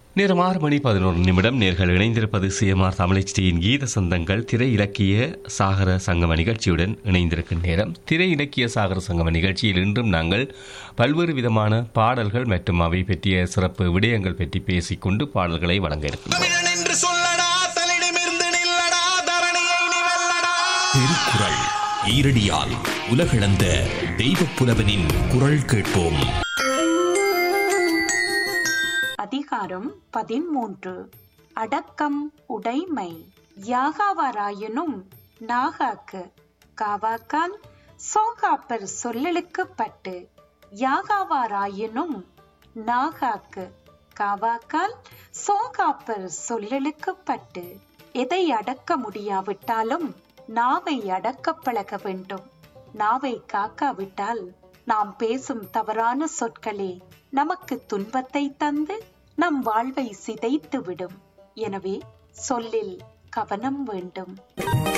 நேரம் ஆறு மணி பதினோரு நிமிடம் நேர்கள் இணைந்திருப்பது சிஎம்ஆர் தமிழச்சியின் கீத சொந்தங்கள் திரை இலக்கிய சாகர சங்கம நிகழ்ச்சியுடன் இணைந்திருக்கும் நேரம் திரை இலக்கிய சாகர சங்கம நிகழ்ச்சியில் இன்றும் நாங்கள் பல்வேறு விதமான பாடல்கள் மற்றும் அவை பற்றிய சிறப்பு விடயங்கள் பற்றி பேசிக்கொண்டு பாடல்களை வழங்க இருக்கின்றோம் தமிழன் என்று சொல்லடா தலிடமிருந்து நில்லடா தரணியை நீ வெல்லடா திருக்குறள் ஈரடியால் உலகளந்த தெய்வப் புலவனின் குரல் கேட்போம் அதிகாரம் பதிமூன்று அடக்கம் உடைமை யாகாவாராயினும் நாகாக்கு காவாக்கால் சோகாப்பர் சொல்லலுக்குப்பட்டு யாகாவாராயினும் நாகாக்கு காவாக்கால் சோகாப்பர் சொல்லலுக்குப்பட்டு எதை அடக்க முடியாவிட்டாலும் நாவை அடக்கப் பழக வேண்டும் நாவை காக்காவிட்டால் நாம் பேசும் தவறான சொற்களே நமக்கு துன்பத்தை தந்து நம் வாழ்வை சிதைத்து விடும் எனவே சொல்லில் கவனம் வேண்டும்